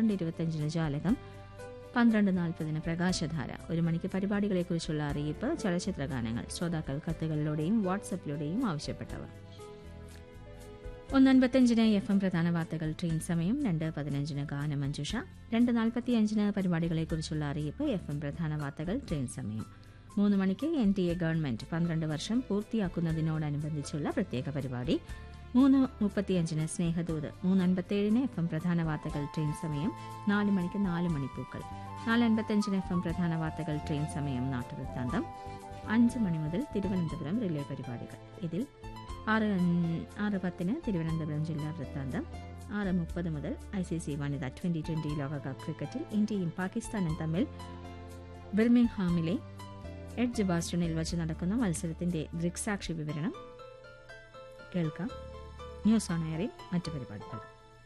പന്ത്രണ്ട് ഇരുപത്തഞ്ചിന് ജാലകം പന്ത്രണ്ട് നാൽപ്പതിന് പ്രകാശധാര ഒരു മണിക്ക് പരിപാടികളെക്കുറിച്ചുള്ള അറിയിപ്പ് ചലച്ചിത്ര ഗാനങ്ങൾ ശ്രോതാക്കൾ കത്തുകളിലൂടെയും വാട്സപ്പിലൂടെയും ആവശ്യപ്പെട്ടവർ ഒന്നൻപത്തഞ്ചിന് എഫ് എം പ്രധാന വാർത്തകൾ ട്രെയിൻ സമയം രണ്ട് പതിനഞ്ചിന് ഗാനമഞ്ജുഷ രണ്ട് നാൽപ്പത്തിയഞ്ചിന് പരിപാടികളെക്കുറിച്ചുള്ള അറിയിപ്പ് എഫ് എം പ്രധാന വാർത്തകൾ ട്രെയിൻ സമയം മൂന്ന് മണിക്ക് എൻ ടി എ ഗവൺമെന്റ് പന്ത്രണ്ട് വർഷം പൂർത്തിയാക്കുന്നതിനോടനുബന്ധിച്ചുള്ള പ്രത്യേക പരിപാടി മൂന്ന് മുപ്പത്തിയഞ്ചിന് സ്നേഹദൂത് മൂന്ന് അൻപത്തേഴിന് എഫ് എം പ്രധാന വാർത്തകൾ ട്രെയിൻ സമയം നാല് മണിക്ക് നാല് മണിപ്പൂക്കൾ നാല് അൻപത്തഞ്ചിന് എഫ് എം പ്രധാന വാർത്തകൾ ട്രെയിൻ സമയം നാട്ടുവൃത്താന്തം അഞ്ച് മണി മുതൽ തിരുവനന്തപുരം റിലേ പരിപാടികൾ ഇതിൽ ആറ് അൻ- ആറ് പത്തിന് തിരുവനന്തപുരം ജില്ലാ വൃത്താന്തം ആറ് മുപ്പത് മുതൽ ഐ സി സി വനിത ട്വന്റി ട്വന്റി ലോകകപ്പ് ക്രിക്കറ്റിൽ ഇന്ത്യയും പാകിസ്ഥാനും തമ്മിൽ ബിർമിംഗ്ഹാമിലെ എഡ്ജ് ബാസ്റ്റണിൽ വച്ച് നടക്കുന്ന മത്സരത്തിന്റെ ദൃക്സാക്ഷി വിവരണം കേൾക്കാം ന്യൂസ് ഓൺ എയറിൽ മറ്റു പരിപാടികൾ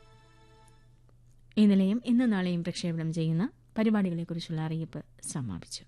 ഈ നിലയം ഇന്ന് നാളെയും പ്രക്ഷേപണം ചെയ്യുന്ന പരിപാടികളെക്കുറിച്ചുള്ള അറിയിപ്പ് സമാപിച്ചു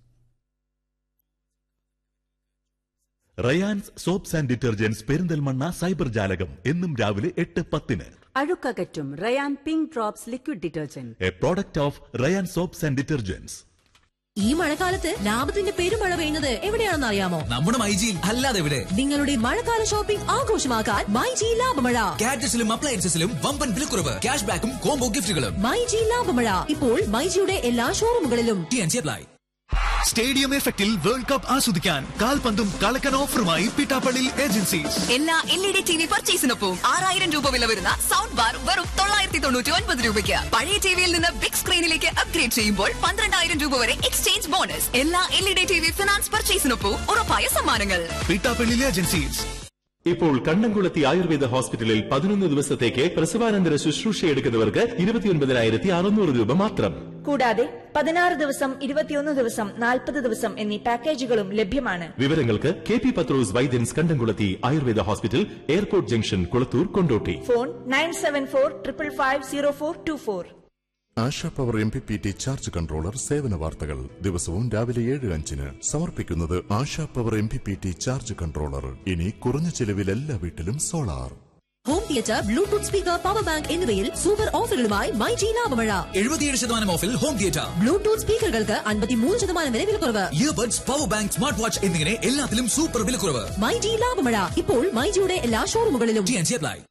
Rayans soaps and detergents Perinthalmanna cyber ജാലകം എന്നും രാവിലെ എട്ട് പത്തിന് അഴുക്കകറ്റും Rayan pink drops liquid detergent a product of Rayans soaps and detergents ഈ മഴക്കാലത്ത് ലാഭത്തിന്റെ പെരുമഴ പെയ്യുന്നത് എവിടെയാണെന്ന് അറിയാമോ നമ്മുടെ മൈജിയിൽ അല്ലാതെ എവിടെ നിങ്ങളുടെ മഴക്കാല ഷോപ്പിംഗ് ആഘോഷമാക്കാൻ മൈജി ലാഭമഴ ഗാഡ്ജറ്റ്സിലും അപ്ലയൻസസിലും വമ്പൻ വിലക്കുറവ് ക്യാഷ് ബാക്കും കോംബോ ഗിഫ്റ്റുകളും മൈജി ലാഭമഴ ഇപ്പോൾ മൈജിയുടെ എല്ലാ ഷോറൂമുകളിലും T N C apply stadium എഫക്റ്റിൽ വേൾഡ് കപ്പ് ആസ്വദിക്കാൻ കാൽപന്തും കളക്കൻ ഓഫറുമായി പിട്ടാപ്പള്ളി ഏജൻസീസ് എല്ലാ L E D T V പർച്ചേസിനൊപ്പം ആറായിരം രൂപ വില വരുന്ന സൗണ്ട് ബാർ വെറും തൊള്ളായിരത്തി തൊണ്ണൂറ്റി ഒൻപത് രൂപയ്ക്ക് പഴയ ടിവിയിൽ നിന്ന് ബിഗ് സ്ക്രീനിലേക്ക് അപ്ഗ്രേഡ് ചെയ്യുമ്പോൾ പന്ത്രണ്ടായിരം രൂപ വരെ എക്സ്ചേഞ്ച് ബോണസ് എല്ലാ L E D T V finance പർച്ചേസിനൊപ്പം ഉറപ്പായ സമ്മാനങ്ങൾ പിട്ടാപ്പള്ളി ഏജൻസീസ് ഇപ്പോൾ കണ്ണംകുളത്തി ആയുർവേദ ഹോസ്പിറ്റലിൽ പതിനൊന്ന് ദിവസത്തേക്ക് പ്രസവാനന്തര ശുശ്രൂഷ എടുക്കുന്നവർക്ക് ഇരുപത്തിയൊൻപതിനായിരത്തി അറുന്നൂറ് രൂപ മാത്രം കൂടാതെ പതിനാറ് ദിവസം ഇരുപത്തിയൊന്ന് ദിവസം നാൽപ്പത് ദിവസം എന്നീ പാക്കേജുകളും ലഭ്യമാണ് വിവരങ്ങൾക്ക് K P Pathrose Vaidyans Kandamkulathy Ayurveda hospital airport junction Kulathur Kondotty phone nine seven four triple five zero four two four Asha power M P P T charge controller സേവന വാർത്തകൾ ദിവസവും രാവിലെ ഏഴ് അഞ്ചിന് സമർപ്പിക്കുന്നത് Asha power M P P T charge controller ഇനി കുറഞ്ഞ ചെലവിൽ എല്ലാ വീട്ടിലും solar home theatre bluetooth speaker power bank എന്നിവയിൽ സൂപ്പർ ഓഫറുകളുമായി മൈജി ലാഭമഴ എഴുപത്തിയേഴ് ശതമാനം ഓഫിൽ ഹോം തിയേറ്റർ ബ്ലൂടൂത്ത് സ്പീക്കറുകൾക്ക് അൻപത്തിമൂന്ന് ശതമാനം വരെ വിലക്കുറവ് earbuds power bank smart watch എന്നിങ്ങനെ എല്ലാത്തിലും സൂപ്പർ വിലക്കുറവ് മൈജി ലാഭമഴ ഇപ്പോൾ മൈജിയുടെ എല്ലാ ഷോറൂമുകളിലും T N C apply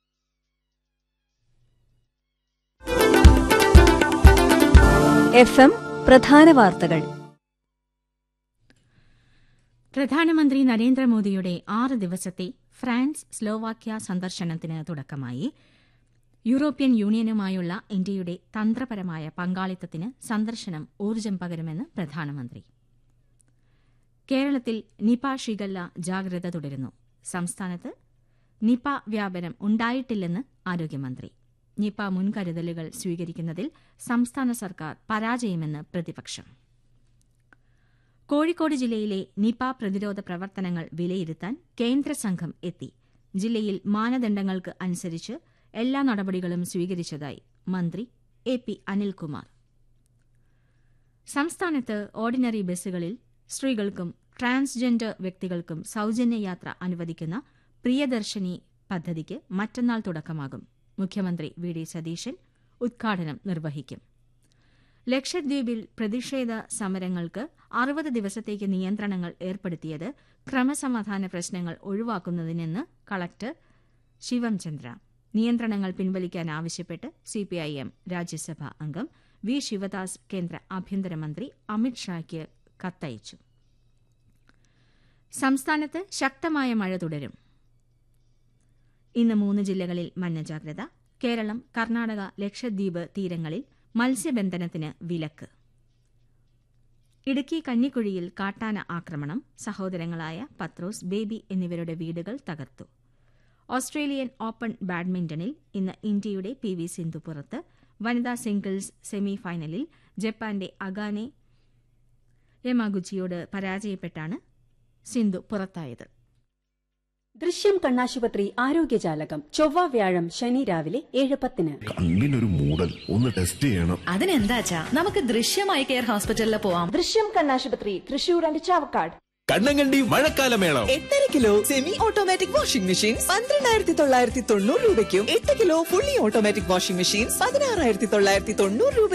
F M പ്രധാന വാർത്തകൾ പ്രധാനമന്ത്രി നരേന്ദ്രമോദിയുടെ ആറ് ദിവസത്തെ ഫ്രാൻസ് സ്ലോവാക്യ സന്ദർശനത്തിന് തുടക്കമായി യൂറോപ്യൻ യൂണിയനുമായുള്ള ഇന്ത്യയുടെ തന്ത്രപരമായ പങ്കാളിത്തത്തിന് സന്ദർശനം ഊർജ്ജം പകരുമെന്ന് പ്രധാനമന്ത്രി കേരളത്തിൽ നിപ ഷിഗല്ല ജാഗ്രത തുടരുന്നു സംസ്ഥാനത്ത് നിപ വ്യാപനം ഉണ്ടായിട്ടില്ലെന്ന് ആരോഗ്യമന്ത്രി നിപ മുൻകരുതലുകൾ സ്വീകരിക്കുന്നതിൽ സംസ്ഥാന സർക്കാർ പരാജയമെന്ന് പ്രതിപക്ഷം കോഴിക്കോട് ജില്ലയിലെ നിപ പ്രതിരോധ പ്രവർത്തനങ്ങൾ വിലയിരുത്താൻ കേന്ദ്ര സംഘം എത്തി ജില്ലയിൽ മാനദണ്ഡങ്ങൾക്ക് അനുസരിച്ച് എല്ലാ നടപടികളും സ്വീകരിച്ചതായി മന്ത്രി എ പി അനിൽകുമാർ സംസ്ഥാനത്ത് ഓർഡിനറി ബസ്സുകളിൽ സ്ത്രീകൾക്കും ട്രാൻസ്ജെൻഡർ വ്യക്തികൾക്കും സൌജന്യ യാത്ര അനുവദിക്കുന്ന പ്രിയദർശിനി പദ്ധതിക്ക് മറ്റന്നാൾ തുടക്കമാകും മുഖ്യമന്ത്രി വി ഡി സതീശൻ ഉദ്ഘാടനം നിർവഹിക്കും ലക്ഷദ്വീപിൽ പ്രതിഷേധ സമരങ്ങൾക്ക് അറുപത് ദിവസത്തേക്ക് നിയന്ത്രണങ്ങൾ ഏർപ്പെടുത്തിയത് ക്രമസമാധാന പ്രശ്നങ്ങൾ ഒഴിവാക്കുന്നതിനെന്ന് കളക്ടർ ശിവം ചന്ദ്ര നിയന്ത്രണങ്ങൾ പിൻവലിക്കാൻ ആവശ്യപ്പെട്ട് സിപിഐഎം രാജ്യസഭാ അംഗം വി ശിവദാസ് കേന്ദ്ര ആഭ്യന്തരമന്ത്രി അമിത്ഷായ്ക്ക് കത്തയച്ചു സംസ്ഥാനത്ത് ശക്തമായ മഴ തുടരും ഇന്ന് മൂന്ന് ജില്ലകളിൽ മഞ്ഞ ജാഗ്രത കേരളം കർണാടക ലക്ഷദ്വീപ് തീരങ്ങളിൽ മത്സ്യബന്ധനത്തിന് വിലക്ക് ഇടുക്കി കന്നിക്കുഴിയിൽ കാട്ടാന ആക്രമണം സഹോദരങ്ങളായ പത്രോസ് ബേബി എന്നിവരുടെ വീടുകൾ തകർത്തു ഓസ്ട്രേലിയൻ ഓപ്പൺ ബാഡ്മിന്റണിൽ ഇന്ന് ഇന്ത്യയുടെ പി വി സിന്ധു പുറത്ത് വനിതാ സിംഗിൾസ് സെമി ഫൈനലിൽ ജപ്പാന്റെ അഗാനെ യമാഗുച്ചിയോട് പരാജയപ്പെട്ടാണ് സിന്ധു പുറത്തായത് ദൃശ്യം കണ്ണാശുപത്രി ആരോഗ്യജാലകം ചൊവ്വ വ്യാഴം ശനി രാവിലെ ഏഴ് പത്തിന് കണ്ണിനൊരു മൂടൽ ഒന്ന് ടെസ്റ്റ് ചെയ്യണം അതിനെന്താച്ചാ നമുക്ക് ദൃശ്യമായി കെയർ ഹോസ്പിറ്റലിൽ പോവാം ദൃശ്യം കണ്ണാശുപത്രി തൃശൂർ ആൻഡ് ചാവക്കാട് കണ്ണങ്കണ്ടി മഴക്കാലമേളം എട്ടര kilo semi automatic washing machine പന്ത്രണ്ടായിരത്തി തൊള്ളായിരത്തി തൊണ്ണൂറ് രൂപയ്ക്കും എട്ട് kilo fully automatic washing machine പതിനാറായിരത്തി തൊള്ളായിരത്തി തൊണ്ണൂറ് രൂപ